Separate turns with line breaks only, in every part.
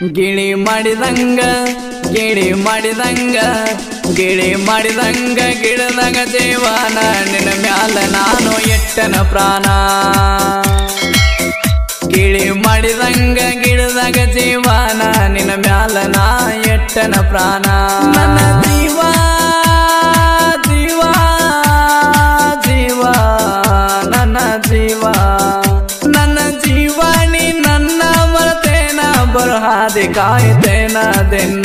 ಗಿಳಿ ಮಾಡಿದಂಗ ಗಿಳಿ ಮಾಡಿದಂಗ ಗಿಳಿ ಮಾಡಿದಂಗ ಗಿಡದಾಗ ಜೀವನ ನಿನ್ನ ಮ್ಯಾಲ ನಾನು ಎಟ್ಟನ ಪ್ರಾಣ ಗಿಳಿ ಮಾಡಿದಂಗ ಗಿಡದಾಗ ಜೀವನ ನಿನ್ನ ಮ್ಯಾಲ ನಾ ಎಟ್ಟನ ಪ್ರಾಣ ನನ್ನ ಜೀವ ಜೀವ ಜೀವ ನನ್ನ ಜೀವ ನನ್ನ ಜೀವಾಣಿ ನನ್ನ ಮರತೇನ ಬರಹಾದಿ ಕಾಯ್ತೇನ ದಿನ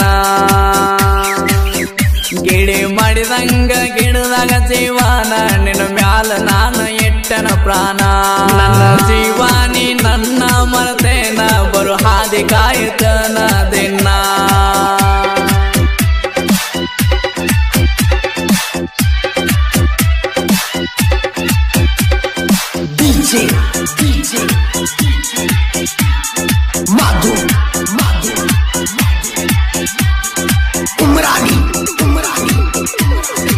ಗಿಳಿ ಮಾಡಿದಂಗ ಗಿಡದಾಗ ಜೀವನ ನಿನ್ನ ಮ್ಯಾಲ ನಾನು ಎಟ್ಟನ ಪ್ರಾಣ ನನ್ನ ಜೀವಾನಿ ನನ್ನ ಮರತೇನ ಬರು ಹಾದಿ ಕಾಯ್ತನ ದಿನ
DJ, DJ, Madhu, Madhu, Umrani, Umrani.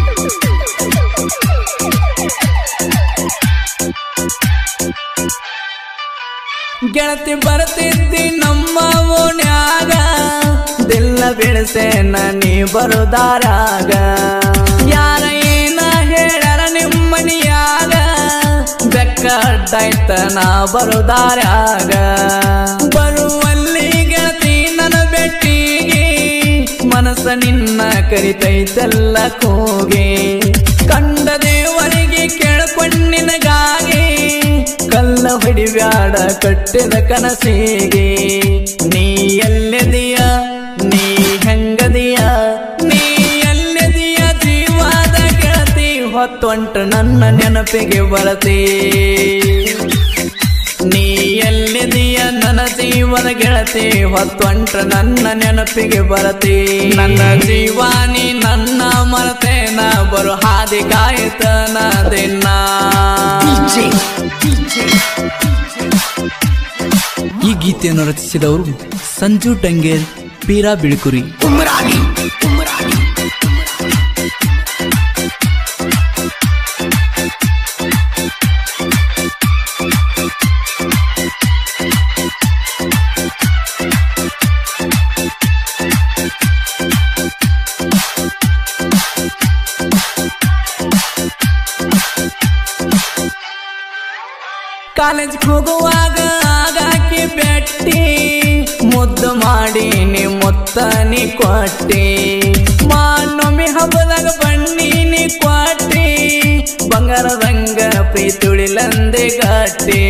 ಗೆಳತಿ ಬರ್ತಿದ್ದಿ ನಮ್ಮ ಓಣ್ಯಾಗ ದಿಲ್ಲ ಬಿಡಿಸೇನ ನೀ ಬರುದಾರಾಗ ಯಾರ ಏನ ಹೇಳ್ಯಾರ ನಿಮ್ಮನಿಯಾಗ ಬೆಕ್ಕ ಅಡ್ಡಾಯ್ತ ನಾ ಬರುದಾರಾಗ ಬರುವಲ್ಲಿ ಗೆಳತಿ ನನ್ನ ಬೆಟ್ಟಿಗೆ ಮನಸ್ಸ ನಿನ್ನ ಕರಿತೈತೆಲ್ಲ ಕೂಗಿ ಕಂಡ ದೇವರಿಗೆ ಕೇಳ್ಕೊಂಡಿನಗಾಗಿ ಕಲ್ಲ ಹೊಡಿಬ್ಯಾಡ ಕಟ್ಟಿದ ಕನಸಿಗೆ ನೀ ಎಲ್ಲಿದೀಯ ನೀ ಹೆಂಗದಿಯ ನೀ ಎಲ್ಲಿದೀಯ ಜೀವಾದ ಗೆಳತಿ ಹೊತ್ತೊಂಟು ನನ್ನ ನೆನಪಿಗೆ ಬರತಿ ನೀ ಎಲ್ಲಿದೀಯ ನನ್ನ ಜೀವನ ಗೆಳತಿ ಹೊತ್ತೊಂಟ ನನ್ನ ನೆನಪಿಗೆ ಬರತಿ ನನ್ನ ಜೀವಾನಿ ನನ್ನ ಮರತೇನ ಬರು ಹಾದಿ ಕಾಯ್ತನ ದಿನ
DJ, DJ,
ಈ ಗೀತೆಯನ್ನು ರಚಿಸಿದವರು Sanju Dangel Peera Bilukuri
Umrani, Umrani.
College ಹೋಗುವಾಗ ಆಗಾಕಿ ಬೆಟ್ಟಿ ಮುದ್ದು ಮಾಡಿ ನೀ ಮೊತ್ತ ನೀ ಕೊಟ್ಟಿ ಮಾನೊಮ್ಮೆ ಹಬ್ಬದಾಗ ಬನ್ನಿ ನೀ ಕೊಟ್ಟಿ ಬಂಗಾರದಂಗ ಪ್ರೀತುಳಿಲಂದೆ ಗಟ್ಟಿ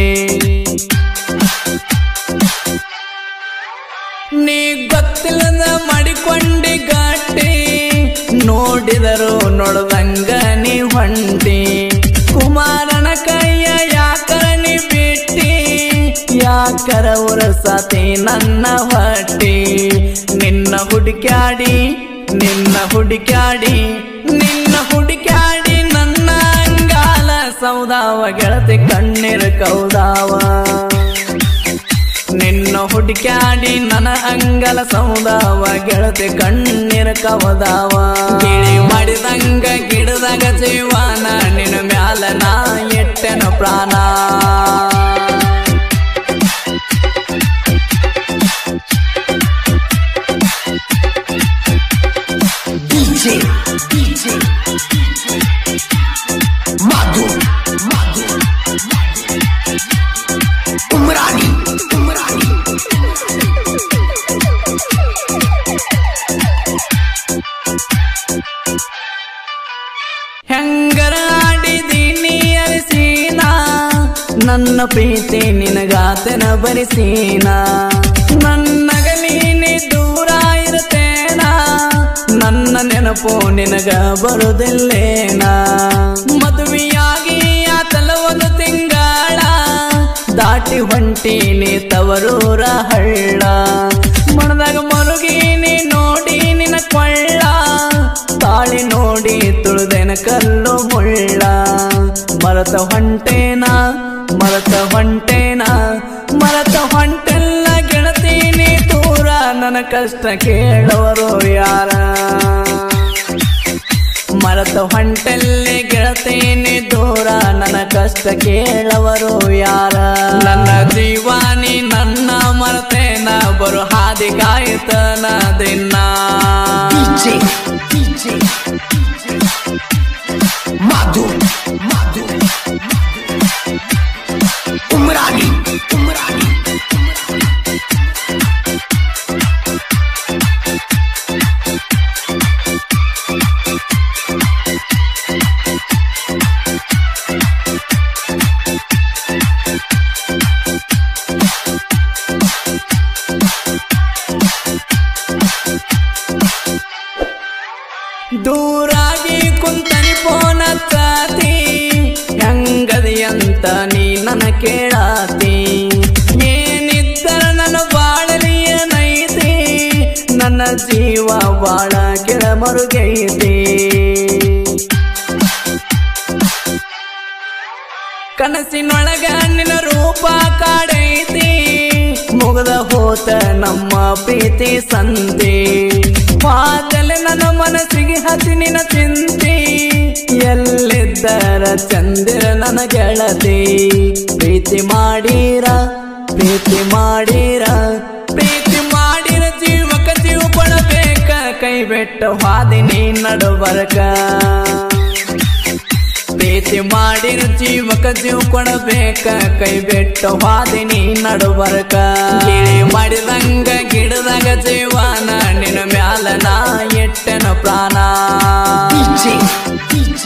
ನೀ ಗೊತ್ತಿಲ್ಲದ ಮಾಡಿಕೊಂಡಿ ಗಾಟಿ ನೋಡಿದರು ನೋಡ್ದಂಗ ನೀ ಹೊಂಟಿ ಕುಮಾರನ ಕೈಯ ಯಾಕರ ನೀ ಬಿಟ್ಟಿ ಯಾಕರ ಉರಸತಿ ನನ್ನ ಹೊಟ್ಟಿ ನಿನ್ನ ಹುಡುಕ್ಯಾಡಿ ನಿನ್ನ ಹುಡುಕ್ಯಾಡಿ ನಿನ್ನ ಹುಡುಕ್ಯಾಡಿ ನನ್ನ ಅಂಗಾಲ ಸೌದಾವ ಗೆಳತಿ ಕಣ್ಣೀರ ಕೌದಾವ ನಿನ್ನ ಹುಡುಕ್ಯಾಡಿ ನನ್ನ ಅಂಗಲ ಸೌದಾವ ಗೆಳತಿ ಕಣ್ಣೀರ ಕವದಾವ ಗಿಳಿ ಮಾಡಿದಂಗ ಗಿಡದಾಗ ಜೀವನ ನಿನ್ನ ಮ್ಯಾಲ ನಾ ಎಟ್ಟೆನ ಪ್ರಾಣ
DJ, DJ, Madhu, Madhu, Umrani, Umrani.
ಹೆಂಗರ ಆಡಿದೀನಿ ಅರಿಸೀನ ನನ್ನ ಪ್ರೀತಿ ನಿನಗಾತನ ಬರಿಸೀನ ನನ್ನಗಲೀನಿ ದೂರ ಇರುತ್ತೇನ ನನ್ನ ನೆನಪು ನಿನಗ ಬರುದಿಲ್ಲೇನ ಮದುವೆಯಾಗಿ ಆತಲ ಒಂದು ತಿಂಗಳ ದಾಟಿ ಹೊಂಟೀನಿ ತವರೂರ ಹಳ್ಳ ಮನದಾಗ ಮರುಗೀನಿ ನೋಡಿ ನಿನ ಕೊಳ್ಳ ತಾಳಿ ನೋಡಿ ತುಳಿದೇನ ಕಲ್ಲು ಮುಳ್ಳ ಮರತ ಹೊಂಟೇನ ಮರತ ಹೊಂಟೇನ ಮರತ ಹೊಂಟೆಲ್ಲ ಗೆಳತೀನಿ ದೂರ ನನ್ನ ಕಷ್ಟ ಕೇಳುವರು ಯಾರ ಮರತ ಹೊಂಟಲ್ಲಿ ಗೆಳತೀನಿ ದೂರ ನನ್ನ ಕಷ್ಟ ಕೇಳವರು ಯಾರ ನನ್ನ ಜೀವಾನಿ ನನ್ನ ಮರತೇನ ಬರು ಹಾದಿ ಕಾಯ್ತನ ದಿನ
DJ, DJ, Madhu, Madhu, Umrani, Umrani,
ದೂರಾಗಿ ಕುಂತನಿ ಫೋನ ಚಾತಿ ಹೆಂಗದಿ ಅಂತ ನೀ ನನ್ನ ಕೇಳಾತಿ ಏನಿದ್ದರ ನನ್ನ ಬಾಳಲಿ ಏನೈತಿ ನನ್ನ ಜೀವ ಬಾಳ ಕೆಳ ಮರುಗೈತಿ ಕನಸಿನೊಳಗ ನಿನ್ನ ರೂಪ ಕಾಡೈತಿ ಮುಗದ ಹೋತ ನಮ್ಮ ಪ್ರೀತಿ ಸಂತೆ ಮಾತಲೆ ನನ್ನ ಮನಸ್ಸಿಗೆ ಹಸಿ ನಿನ್ನ ಚಿಂತೆ ಎಲ್ಲಿದ್ದರ ಚಂದಿರ ನನ್ನ ಗೆಳತಿ ಪ್ರೀತಿ ಮಾಡೀರ ಪ್ರೀತಿ ಮಾಡೀರ ಪ್ರೀತಿ ಮಾಡಿರ ಜೀವಕ ಜೀವ ಕೊಡಬೇಕ ಕೈ ಬಿಟ್ಟು ಹಾದಿನಿ ನಡುಬರಕ ಪ್ರೀತಿ ಮಾಡಿರ ಜೀವಕ ಜೀವ ಕೊಡಬೇಕ ಕೈ ಬಿಟ್ಟು ಹಾದಿನಿ ನಡುಬರಕ ಗಿಳಿ ಮಾಡಿದಂಗ ಗಿಡದಾಗ ಜೀವನ ನಿನ್ನ ಮ್ಯಾಲ ನಾ ಎಟ್ಟೆನ ಪ್ರಾಣ
DJ, DJ,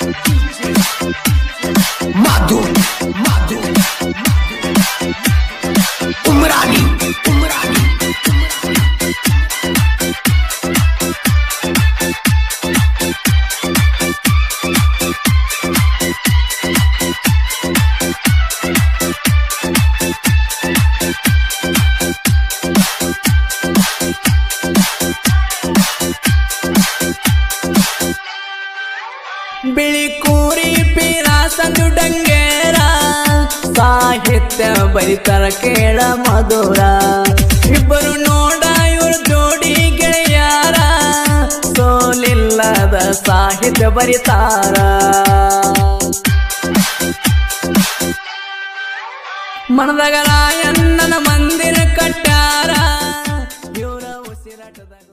Madhu, Madhu, Umrani, Umrani,
ಬಿಳಿ ಕೂರಿ ಪೀರ ಸಂದು ಡಂಗೇರ ಸಾಹಿತ್ಯ ಬರಿತರ ಕೇಳ ಮಧುರ ಇಬ್ಬರು ನೋಡ ಇವರು ಜೋಡಿ ಗೆಳೆಯಾರ ಸೋಲಿಲ್ಲದ ಸಾಹಿತ್ಯ ಬರಿತಾರ ಮನದಾಗ ರಾಯಣ್ಣನ ಮಂದಿರ ಕಟ್ಟಾರ ಇವರ ಉಸಿರಾಟದಾಗ